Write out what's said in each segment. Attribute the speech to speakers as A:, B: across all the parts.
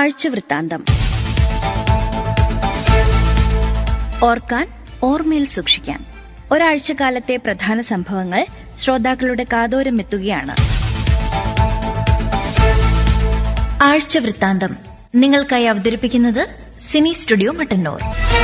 A: ആഴ്ചവൃത്താന്തം ഓർക്കാൻ ഓർമ്മയിൽ സൂക്ഷിക്കാൻ ഒരാഴ്ചക്കാലത്തെ പ്രധാന സംഭവങ്ങൾ ശ്രോതാക്കളുടെ കാതോരം എത്തുകയാണ് ആഴ്ചവൃത്താന്തം നിങ്ങൾക്കായി അവതരിപ്പിക്കുന്നത് cine studio Mattannur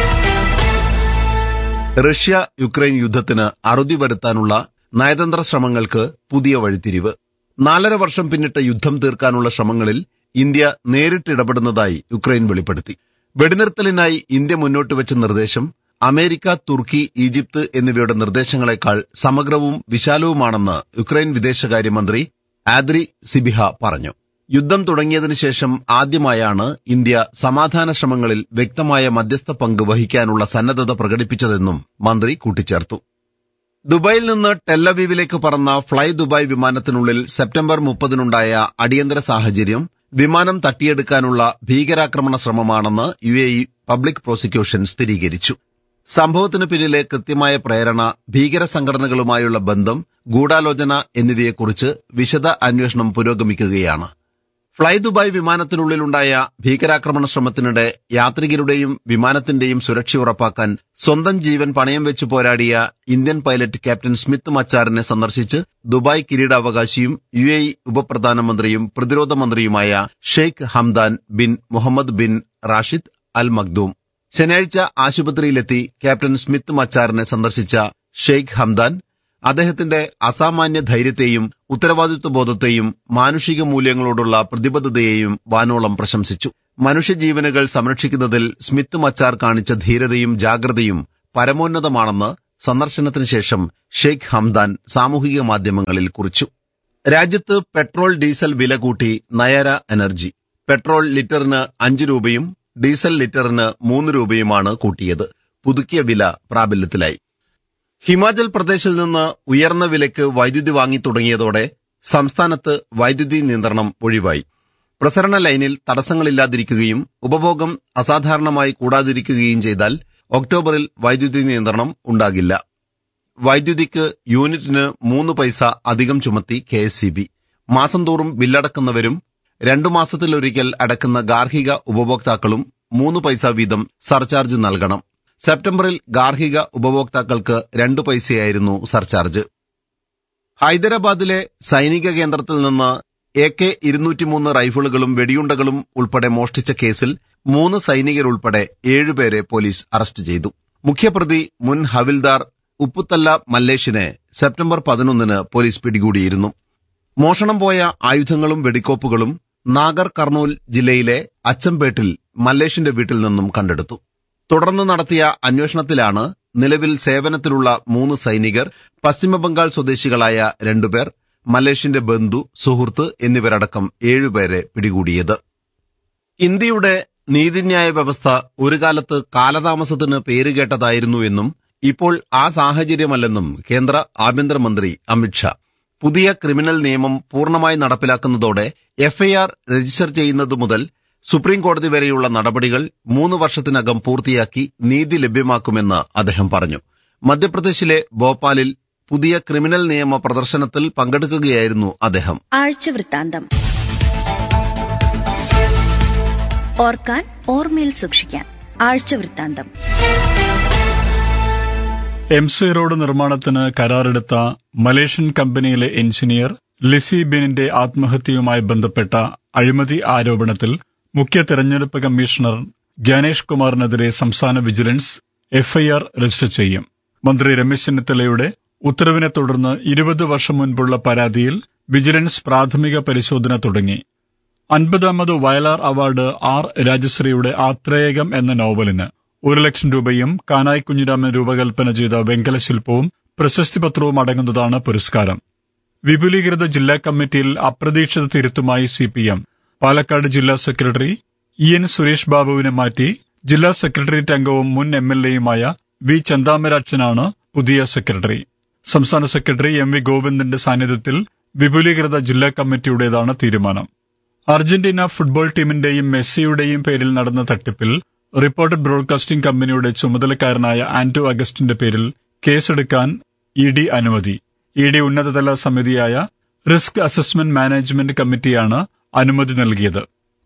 B: Russia Ukraine യുദ്ധത്തിന് അറുതി വരുത്താനുള്ള നയതന്ത്ര ശ്രമങ്ങൾക്ക് പുതിയ വഴിത്തിരിവ് നാലര വർഷം പിന്നിട്ട യുദ്ധം തീർക്കാനുള്ള ശ്രമങ്ങളിൽ ഇന്ത്യ നേരിട്ടിടപെടുന്നതായി യുക്രൈൻ വെളിപ്പെടുത്തി വെടിനിർത്തലിനായി ഇന്ത്യ മുന്നോട്ട് വെച്ച നിർദ്ദേശം അമേരിക്ക തുർക്കി ഈജിപ്ത് എന്നിവയുടെ നിർദ്ദേശങ്ങളെക്കാൾ സമഗ്രവും വിശാലവുമാണെന്ന് യുക്രൈൻ വിദേശകാര്യമന്ത്രി ആദ്രി സിബിഹ പറഞ്ഞു യുദ്ധം തുടങ്ങിയതിനു ശേഷം ആദ്യമായാണ് ഇന്ത്യ സമാധാന ശ്രമങ്ങളിൽ വ്യക്തമായ മധ്യസ്ഥ പങ്ക് വഹിക്കാനുള്ള സന്നദ്ധത പ്രകടിപ്പിച്ചതെന്നും മന്ത്രി കൂട്ടിച്ചേർത്തു ദുബായിൽ നിന്ന് ടെല്ലവീവിലേക്ക് പറന്ന ഫ്ളൈ ദുബായ് വിമാനത്തിനുള്ളിൽ സെപ്റ്റംബർ മുപ്പതിനുണ്ടായ അടിയന്തര സാഹചര്യം വിമാനം തട്ടിയെടുക്കാനുള്ള ഭീകരാക്രമണ ശ്രമമാണെന്ന് U A E public prosecution സ്ഥിരീകരിച്ചു സംഭവത്തിന് പിന്നിലെ കൃത്യമായ പ്രേരണ ഭീകര സംഘടനകളുമായുള്ള ബന്ധം ഗൂഢാലോചന എന്നിവയെക്കുറിച്ച് വിശദ അന്വേഷണം പുരോഗമിക്കുകയാണ് ഫ്ളൈ ദുബായ് വിമാനത്തിനുള്ളിലുണ്ടായ ഭീകരാക്രമണ ശ്രമത്തിനിടെ യാത്രികരുടെയും വിമാനത്തിന്റെയും സുരക്ഷ ഉറപ്പാക്കാൻ സ്വന്തം ജീവൻ പണയം വെച്ച് പോരാടിയ ഇന്ത്യൻ പൈലറ്റ് ക്യാപ്റ്റൻ സ്മിത്ത് മച്ചാറിനെ സന്ദർശിച്ച് ദുബായ് കിരീടാവകാശിയും യു എ ഇ ഉപപ്രധാനമന്ത്രിയും പ്രതിരോധ മന്ത്രിയുമായ Sheikh Hamdan bin Mohammed bin Rashid Al Maktoum ശനിയാഴ്ച ആശുപത്രിയിലെത്തി ക്യാപ്റ്റൻ സ്മിത്ത് മച്ചാറിനെ സന്ദർശിച്ച ഷെയ്ഖ് ഹംദാൻ അദ്ദേഹത്തിന്റെ അസാമാന്യ ധൈര്യത്തെയും ഉത്തരവാദിത്വ ബോധത്തെയും മാനുഷിക മൂല്യങ്ങളോടുള്ള പ്രതിബദ്ധതയെയും വാനോളം പ്രശംസിച്ചു മനുഷ്യജീവനുകൾ സംരക്ഷിക്കുന്നതിൽ സ്മിത്ത് മച്ചാർ കാണിച്ച ധീരതയും ജാഗ്രതയും പരമോന്നതമാണെന്ന് സന്ദർശനത്തിന് ശേഷം ഷെയ്ഖ് ഹംദാൻ സാമൂഹിക മാധ്യമങ്ങളിൽ കുറിച്ചു രാജ്യത്ത് പെട്രോൾ ഡീസൽ വില കൂട്ടി നയര എനർജി പെട്രോൾ ലിറ്ററിന് അഞ്ച് രൂപയും ഡീസൽ ലിറ്ററിന് മൂന്ന് രൂപയുമാണ് കൂട്ടിയത് പുതുക്കിയ വില പ്രാബല്യത്തിലായി ഹിമാചൽ പ്രദേശിൽ നിന്ന് ഉയർന്ന വിലയ്ക്ക് വൈദ്യുതി വാങ്ങി തുടങ്ങിയതോടെ സംസ്ഥാനത്ത് വൈദ്യുതി നിയന്ത്രണം ഒഴിവായി പ്രസരണ ലൈനിൽ തടസ്സങ്ങളില്ലാതിരിക്കുകയും ഉപഭോഗം അസാധാരണമായി കൂടാതിരിക്കുകയും ചെയ്താൽ ഒക്ടോബറിൽ വൈദ്യുതി നിയന്ത്രണം ഉണ്ടാകില്ല വൈദ്യുതിക്ക് യൂണിറ്റിന് മൂന്ന് പൈസ അധികം ചുമത്തി കെ മാസം തോറും ബില്ലടക്കുന്നവരും രണ്ടു മാസത്തിലൊരിക്കൽ അടക്കുന്ന ഗാർഹിക ഉപഭോക്താക്കളും മൂന്ന് പൈസ വീതം സർചാർജ് നൽകണം സെപ്റ്റംബറിൽ ഗാർഹിക ഉപഭോക്താക്കൾക്ക് രണ്ടു പൈസയായിരുന്നു സർചാർജ് ഹൈദരാബാദിലെ സൈനിക കേന്ദ്രത്തിൽ നിന്ന് എ കെ ഇരുന്നൂറ്റിമൂന്ന് റൈഫിളുകളും വെടിയുണ്ടകളും ഉൾപ്പെടെ മോഷ്ടിച്ച കേസിൽ മൂന്ന് സൈനികരുൾപ്പെടെ ഏഴുപേരെ പോലീസ് അറസ്റ്റ് ചെയ്തു മുഖ്യപ്രതി മുൻ ഹവിൽദാർ ഉപ്പുത്തല്ല മല്ലേഷിനെ സെപ്റ്റംബർ പതിനൊന്നിന് പോലീസ് പിടികൂടിയിരുന്നു മോഷണം പോയ ആയുധങ്ങളും വെടിക്കോപ്പുകളും നാഗർ കർണൂൽ ജില്ലയിലെ അച്ചമ്പേട്ടിൽ മല്ലേഷിന്റെ വീട്ടിൽ നിന്നും കണ്ടെടുത്തു തുടർന്ന് നടത്തിയ അന്വേഷണത്തിലാണ് നിലവിൽ സേവനത്തിലുള്ള മൂന്ന് സൈനികർ പശ്ചിമബംഗാൾ സ്വദേശികളായ രണ്ടുപേർ മലേഷ്യന്റെ ബന്ധു സുഹൃത്ത് എന്നിവരടക്കം ഏഴുപേരെ പിടികൂടിയത് ഇന്ത്യയുടെ നീതിന്യായ വ്യവസ്ഥ ഒരു കാലത്ത് കാലതാമസത്തിന് പേരുകേട്ടതായിരുന്നു എന്നും ഇപ്പോൾ ആ സാഹചര്യമല്ലെന്നും കേന്ദ്ര ആഭ്യന്തരമന്ത്രി അമിത്ഷാ പുതിയ ക്രിമിനൽ നിയമം പൂർണ്ണമായി നടപ്പിലാക്കുന്നതോടെ എഫ്ഐആർ രജിസ്റ്റർ ചെയ്യുന്നത് മുതൽ സുപ്രീം കോടതി വരെയുള്ള നടപടികൾ മൂന്ന് വർഷത്തിനകം പൂർത്തിയാക്കി നീതി ലഭ്യമാക്കുമെന്ന് അദ്ദേഹം പറഞ്ഞു മധ്യപ്രദേശിലെ ഭോപ്പാലിൽ പുതിയ ക്രിമിനൽ നിയമ പ്രദർശനത്തിൽ പങ്കെടുക്കുകയായിരുന്നു അദ്ദേഹം
A: ആഴ്ചവൃത്താന്തം ഓർക്കാൻ ഓർമ്മയിൽ സൂക്ഷിക്കാൻ ആഴ്ചവൃത്താന്തം
C: എം സി റോഡ് നിർമ്മാണത്തിന് കരാറെടുത്ത മലേഷ്യൻ കമ്പനിയിലെ എഞ്ചിനീയർ ലിസി ബിനിന്റെ ആത്മഹത്യയുമായി ബന്ധപ്പെട്ട അഴിമതി ആരോപണത്തിൽ മുഖ്യ തെരഞ്ഞെടുപ്പ് കമ്മീഷണർ ജ്ഞാനേഷ് കുമാറിനെതിരെ സംസ്ഥാന വിജിലൻസ് എഫ്ഐആർ രജിസ്റ്റർ ചെയ്യും മന്ത്രി രമേശ് ചെന്നിത്തലയുടെ ഉത്തരവിനെ തുടർന്ന് ഇരുപത് വർഷം മുൻപുള്ള പരാതിയിൽ വിജിലൻസ് പ്രാഥമിക പരിശോധന തുടങ്ങി അൻപതാമത് വയലാർ അവാർഡ് ആർ രാജശ്രീയുടെ ആത്രേയകം എന്ന നോവലിന് ഒരു ലക്ഷം രൂപയും കാനായി കുഞ്ഞിരാമൻ രൂപകൽപ്പന ചെയ്ത വെങ്കല ശില്പവും പ്രശസ്തി പത്രവും അടങ്ങുന്നതാണ് പുരസ്കാരം വിപുലീകൃത ജില്ലാ കമ്മിറ്റിയിൽ അപ്രതീക്ഷിത തിരുത്തുമായി സി പി എം പാലക്കാട് ജില്ലാ സെക്രട്ടറി ഇ എൻ സുരേഷ് ബാബുവിനെ മാറ്റി ജില്ലാ സെക്രട്ടേറിയറ്റ് അംഗവും മുൻ എം എൽ എയുമായ വി ചന്താമരാക്ഷനാണ് പുതിയ സെക്രട്ടറി സംസ്ഥാന സെക്രട്ടറി എം വി ഗോവിന്ദന്റെ സാന്നിധ്യത്തിൽ വിപുലീകൃത ജില്ലാ കമ്മിറ്റിയുടേതാണ് തീരുമാനം അർജന്റീന ഫുട്ബോൾ ടീമിന്റെയും മെസ്സിയുടെയും പേരിൽ നടന്ന തട്ടിപ്പിൽ റിപ്പോർട്ടഡ് ബ്രോഡ്കാസ്റ്റിംഗ് കമ്പനിയുടെ ചുമതലക്കാരനായ ആന്റോ അഗസ്റ്റിന്റെ പേരിൽ കേസെടുക്കാൻ ഇ ഡി അനുമതി ഇ ഡി ഉന്നതതല സമിതിയായ റിസ്ക് അസസ്മെന്റ് മാനേജ്മെന്റ് കമ്മിറ്റിയാണ് അനുമതി നൽകിയത്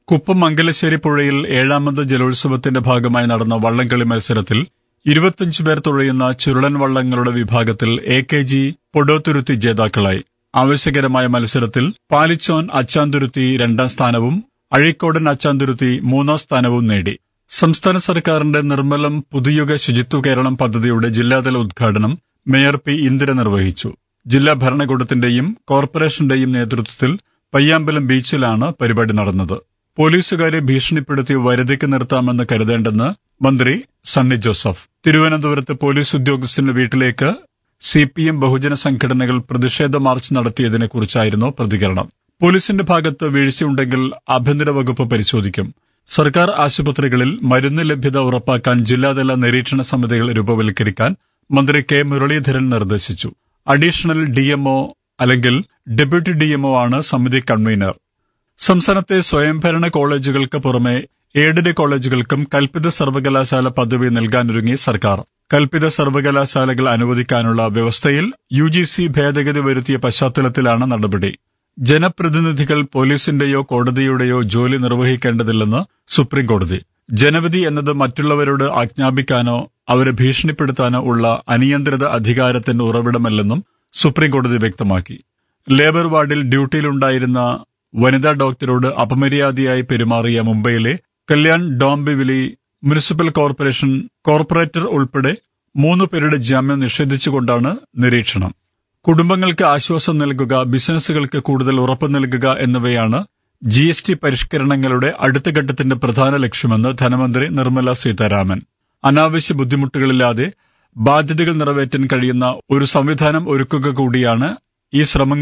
C: കുപ്പം മംഗലശ്ശേരി പുഴയിൽ ഏഴാമത് ജലോത്സവത്തിന്റെ ഭാഗമായി നടന്ന വള്ളംകളി മത്സരത്തിൽ ഇരുപത്തിയഞ്ച് പേർ തുഴയുന്ന ചുരുളൻ വള്ളങ്ങളുടെ വിഭാഗത്തിൽ എ കെ ജി പൊടോത്തുരുത്തി ജേതാക്കളായി ആവശ്യകരമായ മത്സരത്തിൽ പാലിച്ചോൻ അച്ചാന്തുരുത്തി രണ്ടാം സ്ഥാനവും അഴീക്കോടൻ അച്ചാന്തുരുത്തി മൂന്നാം സ്ഥാനവും നേടി സംസ്ഥാന സർക്കാരിന്റെ നിർമ്മലം പുതുയുഗ ശുചിത്വ കേരളം പദ്ധതിയുടെ ജില്ലാതല ഉദ്ഘാടനം മേയർ പി ഇന്ദിര നിർവഹിച്ചു ജില്ലാ ഭരണകൂടത്തിന്റെയും കോർപ്പറേഷന്റെയും നേതൃത്വത്തിൽ പയ്യാമ്പലം ബീച്ചിലാണ് പരിപാടി നടന്നത് പോലീസുകാരെ ഭീഷണിപ്പെടുത്തി വരുതിക്ക് നിർത്താമെന്ന് കരുതേണ്ടെന്ന് മന്ത്രി സണ്ണി ജോസഫ് തിരുവനന്തപുരത്ത് പോലീസ് ഉദ്യോഗസ്ഥന്റെ വീട്ടിലേക്ക് സി പി എം ബഹുജന സംഘടനകൾ പ്രതിഷേധ മാർച്ച് നടത്തിയതിനെക്കുറിച്ചായിരുന്നു പ്രതികരണം പോലീസിന്റെ ഭാഗത്ത് വീഴ്ചയുണ്ടെങ്കിൽ ആഭ്യന്തര വകുപ്പ് പരിശോധിക്കും സർക്കാർ ആശുപത്രികളിൽ മരുന്ന് ലഭ്യത ഉറപ്പാക്കാൻ ജില്ലാതല നിരീക്ഷണ സമിതികൾ രൂപവൽക്കരിക്കാൻ മന്ത്രി കെ മുരളീധരൻ നിർദ്ദേശിച്ചു അഡീഷണൽ ഡിഎംഒ അല്ലെങ്കിൽ ഡെപ്യൂട്ടി ഡിഎംഒ ആണ് സമിതി കൺവീനർ സംസ്ഥാനത്തെ സ്വയംഭരണ കോളേജുകൾക്ക് പുറമെ എയ്ഡഡ് കോളേജുകൾക്കും കൽപ്പിത സർവകലാശാല പദവി നൽകാനൊരുങ്ങി സർക്കാർ കൽപ്പിത സർവകലാശാലകൾ അനുവദിക്കാനുള്ള വ്യവസ്ഥയിൽ യു ജി സി ഭേദഗതി വരുത്തിയ പശ്ചാത്തലത്തിലാണ് നടപടി ജനപ്രതിനിധികൾ പോലീസിന്റെയോ കോടതിയുടെയോ ജോലി നിർവഹിക്കേണ്ടതില്ലെന്ന് സുപ്രീം കോടതി ജനവിധി എന്നത് മറ്റുള്ളവരോട് ആജ്ഞാപിക്കാനോ അവരെ ഭീഷണിപ്പെടുത്താനോ ഉള്ള അനിയന്ത്രിത അധികാരത്തിന്റെ ഉറവിടമല്ലെന്നും സുപ്രീം കോടതി വ്യക്തമാക്കി ലേബർ വാർഡിൽ ഡ്യൂട്ടിയിലുണ്ടായിരുന്ന വനിതാ ഡോക്ടറോട് അപമര്യാദയായി പെരുമാറിയ മുംബൈയിലെ Kalyan Dombivli municipal corporation corporator ഉൾപ്പെടെ മൂന്ന് പേരുടെ ജാമ്യം നിഷേധിച്ചുകൊണ്ടാണ് നിരീക്ഷണം കുടുംബങ്ങൾക്ക് ആശ്വാസം നൽകുക ബിസിനസ്സുകൾക്ക് കൂടുതൽ ഉറപ്പ് നൽകുക എന്നിവയാണ് ജി എസ് ടി പരിഷ്കരണങ്ങളുടെ അടുത്ത ഘട്ടത്തിന്റെ പ്രധാന ലക്ഷ്യമെന്ന് ധനമന്ത്രി നിർമ്മല സീതാരാമൻ അനാവശ്യ ബുദ്ധിമുട്ടുകളില്ലാതെ ബാധ്യതകൾ നിറവേറ്റാൻ കഴിയുന്ന ഒരു സംവിധാനം ഒരുക്കുക കൂടിയാണ് ഈ ശ്രമങ്ങൾ